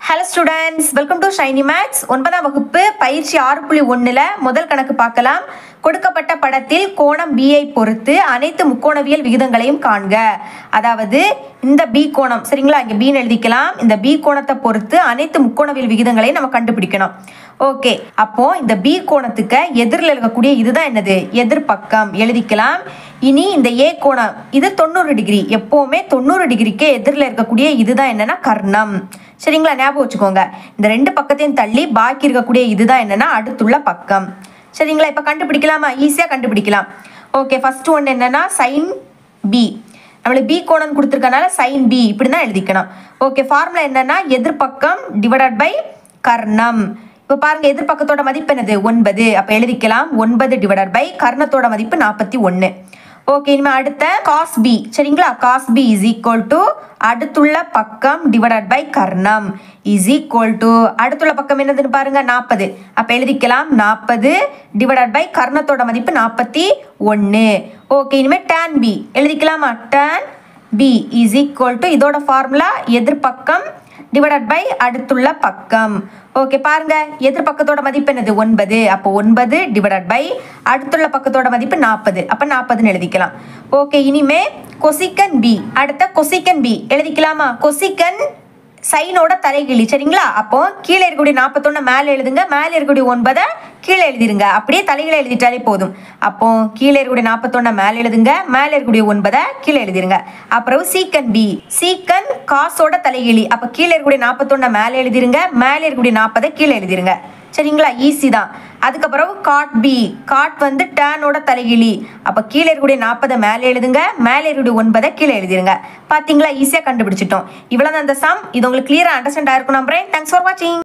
hello students welcome to Shiny Max ஒன்பதாம் வகுப்பு பயிற்சி ஆறு புள்ளி ஒன்றில் முதல் கணக்கு பார்க்கலாம் கொடுக்கப்பட்ட படத்தில் கோணம் B ஐ பொறுத்து அனைத்து முக்கோணவியல் விகிதங்களையும் காண்க அதாவது இந்த பி கோணம் சரிங்களா இங்கே பின்னு எழுதிக்கலாம் இந்த பி கோணத்தை பொறுத்து அனைத்து முக்கோணவியல் விகிதங்களையும் நம்ம கண்டுபிடிக்கணும் ஓகே அப்போ இந்த பி கோணத்துக்கு எதிரில் இருக்கக்கூடிய இதுதான் என்னது எதிர்பக்கம் எழுதிக்கலாம் இனி இந்த ஏ கோணம் இது தொண்ணூறு டிகிரி எப்போவுமே தொண்ணூறு டிகிரிக்கு எதிரில் இருக்கக்கூடிய இதுதான் என்னன்னா கர்ணம் சரிங்களா ஞாபகம் வச்சுக்கோங்க இந்த ரெண்டு பக்கத்தையும் தள்ளி பாக்கி இருக்கக்கூடிய இதுதான் என்னன்னா அடுத்துள்ள பக்கம் சரிங்களா இப்போ கண்டுபிடிக்கலாமா ஈஸியாக கண்டுபிடிக்கலாம் ஓகே ஃபர்ஸ்ட் ஒன்று என்னன்னா சைன் பி நம்மளுக்கு பி கோணம் கொடுத்துருக்கனால சைன் பி இப்படி தான் எழுதிக்கணும் ஓகே ஃபார்முலா என்னன்னா எதிர்பக்கம் டிவைடட் பை கர்ணம் இப்போ பாருங்க எதிர்பக்கத்தோட மதிப்பு என்னது ஒன்பது அப்போ எழுதிக்கலாம் ஒன்பது டிவைடட் பை கர்ணத்தோட மதிப்பு நாற்பத்தி ஒன்று ஓகே இனிமே அடுத்த காஸ் பி சரிங்களா cos B is equal to அடுத்துள்ள பக்கம் டிவைடட் பை கர்ணம் இஸ் ஈக்குவல் டு அடுத்துள்ள பக்கம் என்னதுன்னு பாருங்க நாற்பது அப்போ எழுதிக்கலாம் நாற்பது டிவைடட் பை கர்ணத்தோட மதிப்பு நாற்பத்தி ஒன்று ஓகே இனிமேல் டேன் பி எழுதிக்கலாமா tan B is equal to இதோட ஃபார்முலா எதிர்பக்கம் டிவைடட் பை அடுத்துள்ள பக்கம் ஓகே பாருங்க எதிர் பக்கத்தோட மதிப்பு என்னது ஒன்பது அப்போ ஒன்பது டிவைடட் பை அடுத்துள்ள பக்கத்தோட மதிப்பு நாற்பது அப்போ நாற்பதுன்னு எழுதிக்கலாம் ஓகே இனிமே கொசிக்கன் பி அடுத்த கொசிக்கன் பி எழுதிக்கலாமா கொசிக்கன் சைனோட தலைகிழி சரிங்களா அப்போ கீழே இருக்கக்கூடிய நாற்பத்தொன்னு மேலே எழுதுங்க மேலே இருக்கக்கூடிய ஒன்பதை கீழே எழுதிருங்க அப்படியே தலைகளை எழுதிட்டாலே போதும் அப்போ கீழே இருக்கக்கூடிய நாற்பத்தொன்னை மேலே எழுதுங்க மேலே இருக்கக்கூடிய ஒன்பதை கீழே எழுதிருங்க அப்புறம் சீக்கன் பி சீக்கன் காசோட தலைகிழி அப்போ கீழே இருக்கக்கூடிய நாற்பத்தொன்னை மேலே எழுதிருங்க மேலே இருக்கக்கூடிய நாற்பதை கீழே எழுதிருங்க சரிங்களா ஈஸி தான் அதுக்கப்புறம் காட் பி காட் வந்து டேனோட தலைகிழி அப்போ கீழே இருக்கக்கூடிய நாற்பதை மேலே எழுதுங்க மேலே இருக்கக்கூடிய ஒன்பதை கீழே எழுதிருங்க பார்த்தீங்களா ஈஸியாக கண்டுபிடிச்சிட்டோம் இவ்வளோ தான் அந்த சம் இது உங்களுக்கு கிளியராக அண்டர்ஸ்டாண்ட் ஆயிருக்கும் நம்புறேன் தேங்க்ஸ் ஃபார் வாட்சிங்